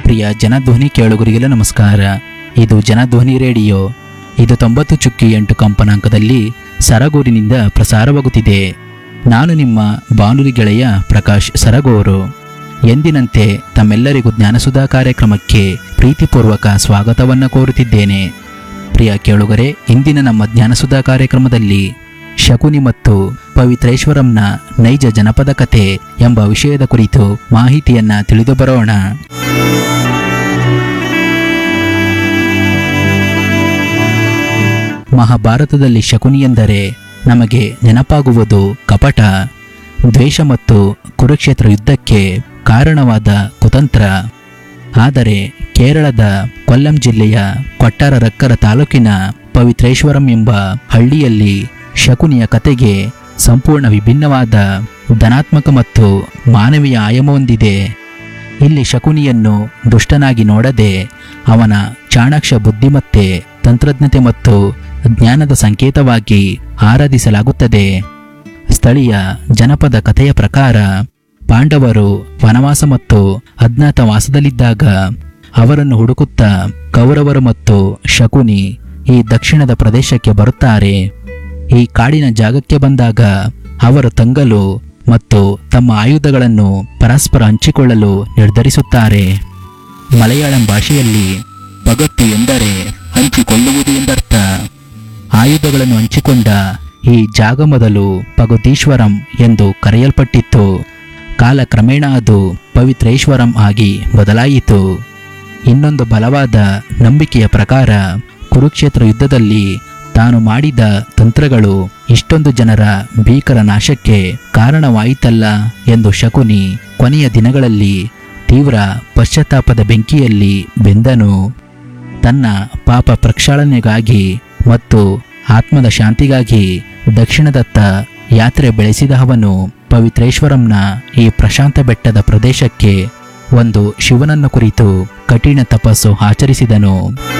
ಪ್ರಿಯ ಜನಧ್ವನಿ ಕೇಳುಗರಿಗೆಲ್ಲ ನಮಸ್ಕಾರ ಇದು ಜನಧ್ವನಿ ರೇಡಿಯೋ ಇದು ತೊಂಬತ್ತು ಚುಕ್ಕಿ ಎಂಟು ಕಂಪನಾಂಕದಲ್ಲಿ ಸರಗೂರಿನಿಂದ ಪ್ರಸಾರವಾಗುತ್ತಿದೆ ನಾನು ನಿಮ್ಮ ಬಾನುಲಿ ಗೆಳೆಯ ಪ್ರಕಾಶ್ ಸರಗೂರು ಎಂದಿನಂತೆ ತಮ್ಮೆಲ್ಲರಿಗೂ ಜ್ಞಾನಸುಧಾ ಕಾರ್ಯಕ್ರಮಕ್ಕೆ ಪ್ರೀತಿಪೂರ್ವಕ ಸ್ವಾಗತವನ್ನು ಕೋರುತ್ತಿದ್ದೇನೆ ಪ್ರಿಯ ಕೇಳುಗರೆ ಇಂದಿನ ನಮ್ಮ ಜ್ಞಾನಸುಧಾ ಕಾರ್ಯಕ್ರಮದಲ್ಲಿ ಶಕುನಿ ಮತ್ತು ಪವಿತ್ರೇಶ್ವರಂನ ನೈಜ ಜನಪದ ಕಥೆ ಎಂಬ ವಿಷಯದ ಕುರಿತು ಮಾಹಿತಿಯನ್ನ ತಿಳಿದು ಬರೋಣ ಮಹಾಭಾರತದಲ್ಲಿ ಶಕುನಿ ಎಂದರೆ ನಮಗೆ ನೆನಪಾಗುವುದು ಕಪಟ ದ್ವೇಷ ಮತ್ತು ಕುರುಕ್ಷೇತ್ರ ಯುದ್ಧಕ್ಕೆ ಕಾರಣವಾದ ಕುತಂತ್ರ ಆದರೆ ಕೇರಳದ ಕೊಲ್ಲಂ ಜಿಲ್ಲೆಯ ಕೊಟ್ಟಾರರಕ್ಕರ ತಾಲೂಕಿನ ಪವಿತ್ರೇಶ್ವರಂ ಎಂಬ ಹಳ್ಳಿಯಲ್ಲಿ ಶಕುನಿಯ ಕತೆಗೆ ಸಂಪೂರ್ಣ ವಿಭಿನ್ನವಾದ ಧನಾತ್ಮಕ ಮತ್ತು ಮಾನವೀಯ ಆಯಾಮ ಹೊಂದಿದೆ ಇಲ್ಲಿ ಶಕುನಿಯನ್ನು ದುಷ್ಟನಾಗಿ ನೋಡದೆ ಅವನ ಚಾಣಾಕ್ಷ ಬುದ್ಧಿಮತ್ತೆ ತಂತ್ರಜ್ಞತೆ ಮತ್ತು ಜ್ಞಾನದ ಸಂಕೇತವಾಗಿ ಆರಾಧಿಸಲಾಗುತ್ತದೆ ಸ್ಥಳೀಯ ಜನಪದ ಕಥೆಯ ಪ್ರಕಾರ ಪಾಂಡವರು ವನವಾಸ ಮತ್ತು ಅಜ್ಞಾತವಾಸದಲ್ಲಿದ್ದಾಗ ಅವರನ್ನು ಹುಡುಕುತ್ತಾ ಕೌರವರು ಮತ್ತು ಶಕುನಿ ಈ ದಕ್ಷಿಣದ ಪ್ರದೇಶಕ್ಕೆ ಬರುತ್ತಾರೆ ಈ ಕಾಡಿನ ಜಾಗಕ್ಕೆ ಬಂದಾಗ ಅವರು ತಂಗಲು ಮತ್ತು ತಮ್ಮ ಆಯುಧಗಳನ್ನು ಪರಸ್ಪರ ಹಂಚಿಕೊಳ್ಳಲು ನಿರ್ಧರಿಸುತ್ತಾರೆ ಮಲಯಾಳಂ ಭಾಷೆಯಲ್ಲಿ ಪಗತ್ತು ಎಂದರೆ ಹಂಚಿಕೊಳ್ಳುವುದು ಎಂದರ್ಥ ಆಯುಧಗಳನ್ನು ಹಂಚಿಕೊಂಡ ಈ ಜಾಗ ಮೊದಲು ಪಗುದೀಶ್ವರಂ ಎಂದು ಕರೆಯಲ್ಪಟ್ಟಿತ್ತು ಕಾಲಕ್ರಮೇಣ ಅದು ಪವಿತ್ರೇಶ್ವರಂ ಆಗಿ ಬದಲಾಯಿತು ಇನ್ನೊಂದು ಬಲವಾದ ನಂಬಿಕೆಯ ಪ್ರಕಾರ ಕುರುಕ್ಷೇತ್ರ ಯುದ್ಧದಲ್ಲಿ ತಾನು ಮಾಡಿದ ತಂತ್ರಗಳು ಇಷ್ಟೊಂದು ಜನರ ಭೀಕರ ನಾಶಕ್ಕೆ ಕಾರಣವಾಯಿತಲ್ಲ ಎಂದು ಶಕುನಿ ಕೊನೆಯ ದಿನಗಳಲ್ಲಿ ತೀವ್ರ ಪಶ್ಚಾತ್ತಾಪದ ಬೆಂಕಿಯಲ್ಲಿ ಬೆಂದನು ತನ್ನ ಪಾಪ ಪ್ರಕ್ಷಾಳನೆಗಾಗಿ ಮತ್ತು ಆತ್ಮದ ಶಾಂತಿಗಾಗಿ ದಕ್ಷಿಣದತ್ತ ಯಾತ್ರೆ ಬೆಳೆಸಿದ ಅವನು ಪವಿತ್ರೇಶ್ವರಂನ ಈ ಪ್ರಶಾಂತ ಬೆಟ್ಟದ ಪ್ರದೇಶಕ್ಕೆ ಒಂದು ಶಿವನನ್ನು ಕುರಿತು ಕಠಿಣ ತಪಸ್ಸು ಆಚರಿಸಿದನು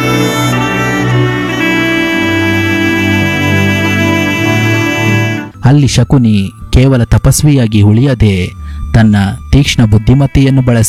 ಅಲ್ಲಿ ಶಕುನಿ ಕೇವಲ ತಪಸ್ವಿಯಾಗಿ ಉಳಿಯದೆ ತನ್ನ ತೀಕ್ಷ್ಣ ಬುದ್ಧಿಮತ್ತೆಯನ್ನು ಬಳಸಿ